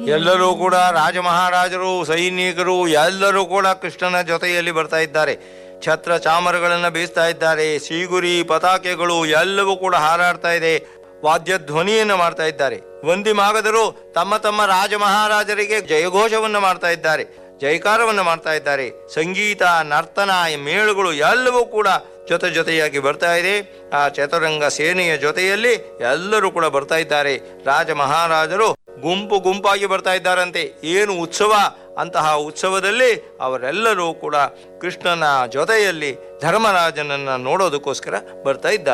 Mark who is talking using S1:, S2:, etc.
S1: ಎಲ್ಲರೂ ಕೂಡ ರಾಜ ಮಹಾರಾಜರು ಸೈನಿಕರು ಎಲ್ಲರೂ ಕೂಡ ಕೃಷ್ಣನ ಜೊತೆಯಲ್ಲಿ ಬರ್ತಾ ಇದ್ದಾರೆ ಛತ್ರ ಚಾಮರಗಳನ್ನು ಬೀಸ್ತಾ ಇದ್ದಾರೆ ಸೀಗುರಿ ಪತಾಕೆಗಳು ಎಲ್ಲವೂ ಕೂಡ ಹಾರಾಡ್ತಾ ಇದೆ ವಾದ್ಯ ಧ್ವನಿಯನ್ನು ಮಾಡ್ತಾ ಇದ್ದಾರೆ ವಂದಿ ಮಾಗದರು ತಮ್ಮ ತಮ್ಮ ರಾಜ ಮಹಾರಾಜರಿಗೆ ಜಯಘೋಷವನ್ನು ಮಾಡ್ತಾ ಇದ್ದಾರೆ ಜಯಕಾರವನ್ನು ಮಾಡ್ತಾ ಇದ್ದಾರೆ ಸಂಗೀತ ನರ್ತನ ಈ ಮೇಳುಗಳು ಎಲ್ಲವೂ ಕೂಡ ಜೊತೆ ಜೊತೆಯಾಗಿ ಬರ್ತಾ ಇದೆ ಆ ಚತುರಂಗ ಸೇನೆಯ ಜೊತೆಯಲ್ಲಿ ಎಲ್ಲರೂ ಕೂಡ ಬರ್ತಾ ಇದ್ದಾರೆ ರಾಜ ಮಹಾರಾಜರು ಗುಂಪು ಗುಂಪಾಗಿ ಬರ್ತಾ ಇದ್ದಾರಂತೆ ಏನು ಉತ್ಸವ ಅಂತಹ ಉತ್ಸವದಲ್ಲಿ ಅವರೆಲ್ಲರೂ ಕೂಡ ಕೃಷ್ಣನ ಜೊತೆಯಲ್ಲಿ ಧರ್ಮರಾಜನನ್ನ ನೋಡೋದಕ್ಕೋಸ್ಕರ ಬರ್ತಾ ಇದ್ದಾರೆ